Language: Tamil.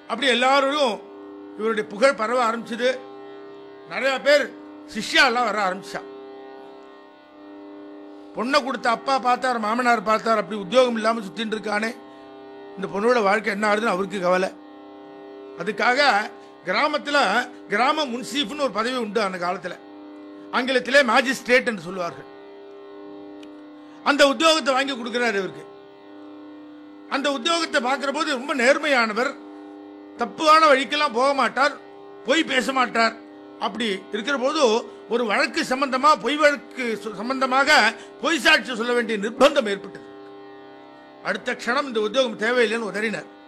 அப்படி எல்லாரும் இவருடைய புகழ் பரவ ஆரம்பிச்சது நிறைய பேர் சிஷ்யாலாம் வர ஆரம்பிச்சா பொண்ணை கொடுத்த அப்பா பார்த்தார் மாமனார் பார்த்தார் அப்படி உத்தியோகம் இல்லாமல் சுத்தின்னு இருக்கானே இந்த பொண்ணோட வாழ்க்கை என்ன ஆகுதுன்னு அவருக்கு கவலை அதுக்காக கிராமத்தில் கிராம முன்சீஃப்னு ஒரு பதவி உண்டு அந்த காலத்தில் ஆங்கிலத்திலே மேஜிஸ்ட்ரேட் என்று சொல்லுவார்கள் அந்த உத்தியோகத்தை வாங்கி கொடுக்கிறார் இவருக்கு அந்த உத்தியோகத்தை பார்க்கிற போது ரொம்ப நேர்மையானவர் தப்பான வழிக்கெல்லாம் போக மாட்டார் பொய் பேச மாட்டார் அப்படி இருக்கிற போது ஒரு வழக்கு சம்பந்தமா பொய் வழக்கு சு- சம்பந்தமாக பொய் சாட்சி சொல்ல வேண்டிய நிர்பந்தம் ஏற்பட்டது அடுத்த க்ஷணம் இந்த உத்தியோகம் தேவையில்லைன்னு உதறினார்